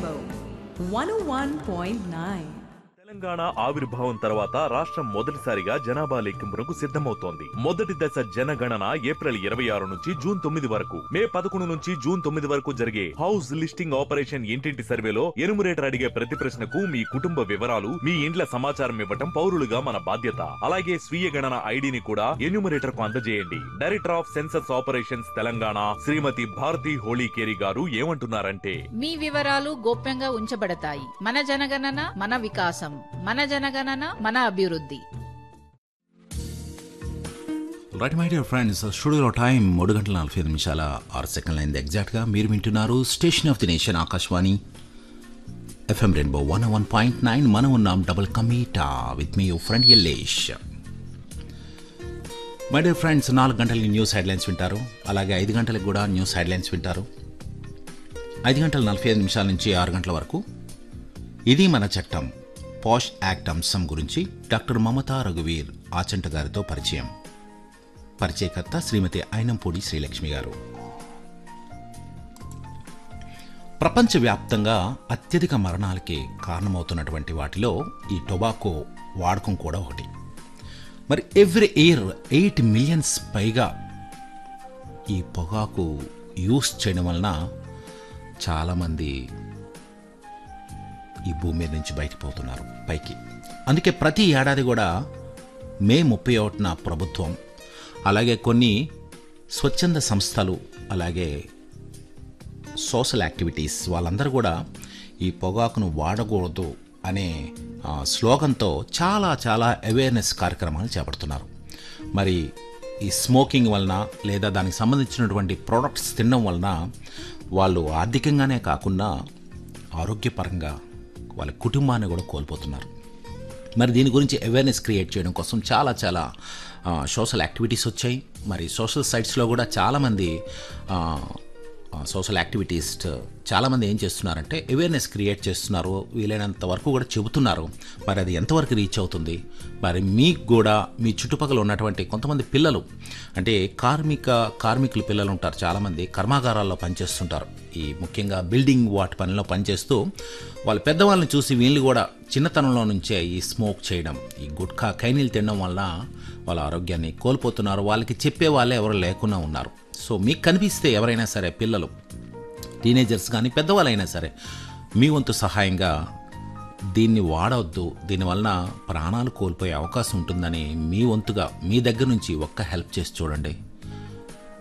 Rainbow 101.9. Telangana ఆవిర్భావం తర్వాత రాష్ట్రం మొదటిసారిగా జనాభా లెక్కింపునకు సిద్ధమవుతోంది మొదటి దశ జనగణన ఏప్రిల్ ఇరవై ఆరు నుంచి జూన్ తొమ్మిది వరకు మే పదకొండు నుంచి జూన్ తొమ్మిది వరకు జరిగే హౌస్ లిస్టింగ్ ఆపరేషన్ ఇంటింటి సర్వేలో ఎనుమరేటర్ అడిగే ప్రతి ప్రశ్నకు మీ కుటుంబ వివరాలు మీ ఇండ్ల సమాచారం ఇవ్వటం పౌరులుగా మన బాధ్యత అలాగే స్వీయ గణన ఐడిని కూడా ఎన్యూమరేటర్ కు అందజేయండి director of census operations Telangana Srimathi Bharathi Holikeri garu ఏమంటున్నారంటే మీ వివరాలు గోప్యంగా ఉంచబడతాయి మన జనగణన మన వికాసం మన జనగణన మన అభివృద్ధి రైట్ మై డియర్ ఫ్రెండ్స్ స్టూడియోలో టైం మూడు గంటల నలభై ఐదు నిమిషాల ఆరు సెకండ్ల అయింది ఎగ్జాక్ట్గా మీరు వింటున్నారు station of the nation Akashvani FM Rainbow one one point nine మనం ఉన్నాం డబుల్ కమీటా విత్ మీ friend Ellesh my dear friends నాలుగు గంటలకి న్యూస్ హెడ్లైన్స్ వింటారు అలాగే ఐదు గంటలకు కూడా న్యూస్ హెడ్లైన్స్ వింటారు ఐదు గంటల నలభై ఐదు నిమిషాల నుంచి ఆరు గంటల వరకు ఇది మన చట్టం పాష్ యాక్ట్ అంశం గురించి డాక్టర్ మమతా రఘువీర్ ఆచంట గారితో పరిచయం పరిచయకర్త శ్రీమతి అయినంపూడి శ్రీలక్ష్మి గారు ప్రపంచవ్యాప్తంగా అత్యధిక మరణాలకి కారణమవుతున్నటువంటి వాటిలో ఈ టొబాకో వాడకం కూడా ఒకటి మరి ఎవ్రీ ఇయర్ ఎయిట్ మిలియన్స్ పైగా ఈ పొగాకు యూస్ చేయడం వలన చాలామంది ఈ భూమి మీద నుంచి బయటికి పోతున్నారు పైకి అందుకే ప్రతి ఏడాది కూడా మే ముప్పై ఒకటిన ప్రభుత్వం అలాగే కొన్ని స్వచ్ఛంద సంస్థలు అలాగే సోషల్ యాక్టివిటీస్ వాళ్ళందరూ కూడా ఈ పొగాకును వాడకూడదు అనే ఆ, స్లోగన్తో చాలా చాలా అవేర్నెస్ కార్యక్రమాలు చేపడుతున్నారు మరి ఈ స్మోకింగ్ వలన లేదా దానికి సంబంధించినటువంటి ప్రోడక్ట్స్ తినడం వలన వాళ్ళు ఆర్థికంగానే కాకుండా ఆరోగ్యపరంగా వాళ్ళ కుటుంబాన్ని కూడా కోల్పోతున్నారు మరి దీని గురించి అవేర్నెస్ క్రియేట్ చేయడం కోసం చాలా చాలా సోషల్ యాక్టివిటీస్ వచ్చాయి మరి సోషల్ సైట్స్లో కూడా చాలామంది సోషల్ యాక్టివిటీస్ట్ చాలామంది ఏం చేస్తున్నారంటే అవేర్నెస్ క్రియేట్ చేస్తున్నారు వీలైనంత వరకు కూడా చెబుతున్నారు మరి అది ఎంతవరకు రీచ్ అవుతుంది మరి మీకు కూడా మీ చుట్టుపక్కల ఉన్నటువంటి కొంతమంది పిల్లలు అంటే కార్మిక కార్మికులు పిల్లలు ఉంటారు చాలామంది కర్మాగారాల్లో పనిచేస్తుంటారు ఈ ముఖ్యంగా బిల్డింగ్ వాటి పనిలో పనిచేస్తూ వాళ్ళ పెద్దవాళ్ళని చూసి వీళ్ళు కూడా చిన్నతనంలో నుంచే ఈ స్మోక్ చేయడం ఈ గుట్కా కైనీలు తినడం వల్ల వాళ్ళ ఆరోగ్యాన్ని కోల్పోతున్నారు వాళ్ళకి చెప్పే వాళ్ళే ఎవరు లేకుండా ఉన్నారు సో మీకు కనిపిస్తే ఎవరైనా సరే పిల్లలు టీనేజర్స్ కానీ పెద్దవాళ్ళైనా సరే మీ వంతు సహాయంగా దీన్ని వాడవద్దు దీనివలన ప్రాణాలు కోల్పోయే అవకాశం ఉంటుందని మీ వంతుగా మీ దగ్గర నుంచి ఒక్క హెల్ప్ చేసి చూడండి